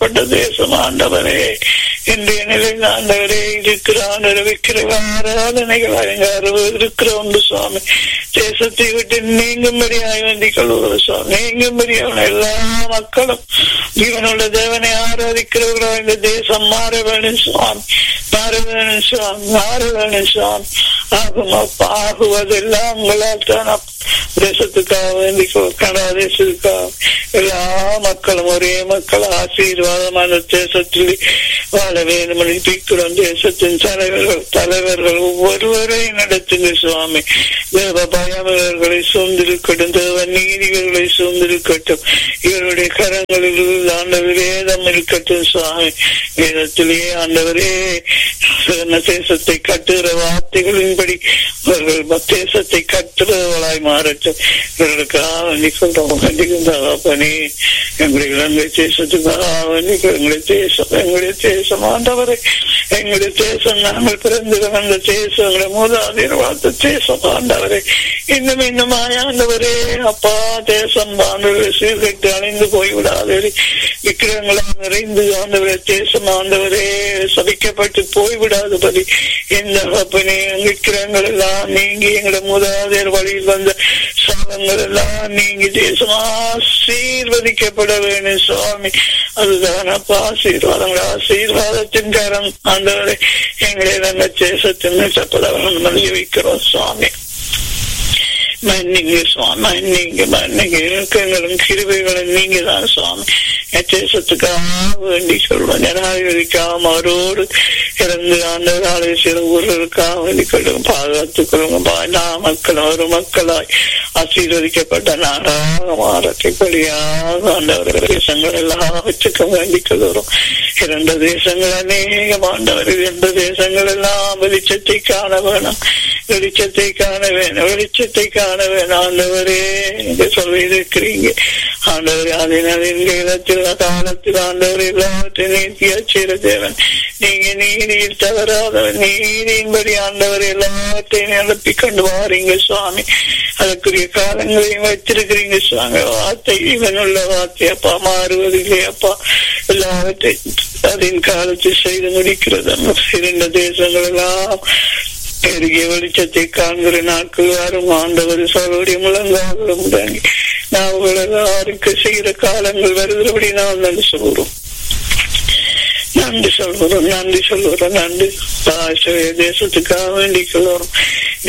சிறுவதிக்கப்பட்ட தேசம் ஆண்டவரே இன்றைய நிலையில் ஆண்டவரே இருக்கிறான் விக்கிர ஆராதனைகள் அலங்காரம் இருக்கிற உண்டு சுவாமி தேசத்தை விட்டு நீங்கும்படியாய் வேண்டிக் கொள்வது சுவாமி நீங்கும்படியான எல்லா மக்களும் இவனுள்ள தேவனை ஆராதிக்கிறவர்களோ இந்த தேசம் மாற வேணும் சுவாமி மாற வேணும் சுவாமி மாற வேணும் சுவாமி ஆகும் அப்பா ஆகுவதெல்லாம் உங்களால் தான் அப்பா. தேசத்துக்காக வேண்டி கனடா தேசத்துக்காக எல்லா மக்களும் ஒரே மக்கள் ஆசீர்வாதமான தேசத்தில் வாழ வேண்டும் பிக்கிறோம் தேசத்தின் தலைவர்கள் தலைவர்கள் ஒவ்வொருவரையும் நடத்துங்க சுவாமி தேவ பயம் இவர்களை சூழ்ந்திருக்கட்டும் தேவ நீதிகளை சூழ்ந்திருக்கட்டும் இவருடைய கரங்களில் ஆண்டவர் வேதம் இருக்கட்டும் சுவாமி வேதத்திலேயே ஆண்டவரே சொன்ன தேசத்தை கட்டுகிற வார்த்தைகளின்படி அவர்கள் தேசத்தை கட்டுறவர்களாய் மாறட்டும் இவர்களுக்காக நிற்கின்றோம் கண்டிக்கின்றனே எங்களுடைய இலங்கை தேசத்துக்காக எங்களுடைய தேசம் எங்களுடைய தேசம் ஆண்டவரை எங்களுடைய தேசம் நாங்கள் பிறந்து வந்த தேசம் எங்களை மூதாதையர் வாழ்த்த தேசம் ஆண்டவரை இன்னும் இன்னும் ஆண்டவரே அப்பா தேசம் ஆண்டவரை சீர்கட்டு அழிந்து போய்விடாதே விக்கிரங்களால் நிறைந்து ஆண்டவரே தேசம் ஆண்டவரே சபிக்கப்பட்டு போய்விடாதபடி இந்த அப்பனே விக்கிரங்கள் எல்லாம் நீங்கி எங்களை மூதாதையர் வழியில் வந்த சாதங்கள் எல்லாம் நீங்கி தேசம் ஆசீர்வதிக்கப்பட வேணும் சுவாமி அதுதான் அப்பா ஆசீர்வாதங்கள் ஆசீர்வாதத்தின் கரம் ஆண்டவரை எங்களை நல்ல தேசத்தின் மெச்சப்பட வேண்டும் வைக்கிறோம் சுவாமி மன்னிங்க சுவாமி மன்னிங்க மன்னிங்க இலக்கங்களும் கிருபைகளும் நீங்க தான் சுவாமி தேசத்துக்காக வேண்டி சொல்லுவோம் ஜனாதிபதிக்காக அவரோடு இறந்து ஆண்டவராலே சில ஊர்களுக்காக வேண்டி கொள்ளுங்க பாதுகாத்துக் கொள்ளுங்க எல்லா மக்களும் ஒரு மக்களாய் ஆசீர்வதிக்கப்பட்ட நாடாக மாறத்தைப்படியாக ஆண்டவர் தேசங்கள் எல்லாவற்றுக்கும் வேண்டிக் கொள்கிறோம் இரண்டு தேசங்கள் அநேகம் ஆண்டவர் இரண்டு தேசங்கள் எல்லாம் வெளிச்சத்தை காண வேணும் வெளிச்சத்தை காண வேணும் வெளிச்சத்தை காண வேணும் ஆண்டவரே என்று சொல்லி இருக்கிறீங்க ஆண்டவர் அதனால் எங்க இடத்தில் காலத்தில் ஆண்டவர் எல்லாவற்றையும் நீத்தியா செய்த தேவன் நீங்க நீதியில் தவறாதவன் நீதியின்படி ஆண்டவர் எல்லாவற்றையும் நடத்தி கொண்டு வாரீங்க சுவாமி அதற்குரிய காலங்களையும் வைத்திருக்கிறீங்க சுவாமி வார்த்தை இவனுள்ள வார்த்தை அப்பா மாறுவதில்லை அப்பா எல்லாவற்றையும் அதன் காலத்தில் செய்து முடிக்கிறது இரண்டு தேசங்கள் எல்லாம் பெருகிய வெளிச்சத்தை காண்கிற நாட்கள் வரும் ஆண்டவர் சோழருடைய முழங்காலும் தாங்கி நாங்கள் எல்லாருக்கு செய்கிற காலங்கள் வருகிறபடி நாம் நன்றி சொல்கிறோம் நன்றி சொல்கிறோம் நன்றி சொல்கிறோம் நன்றி தேசத்துக்காக வேண்டிக் கொள்கிறோம்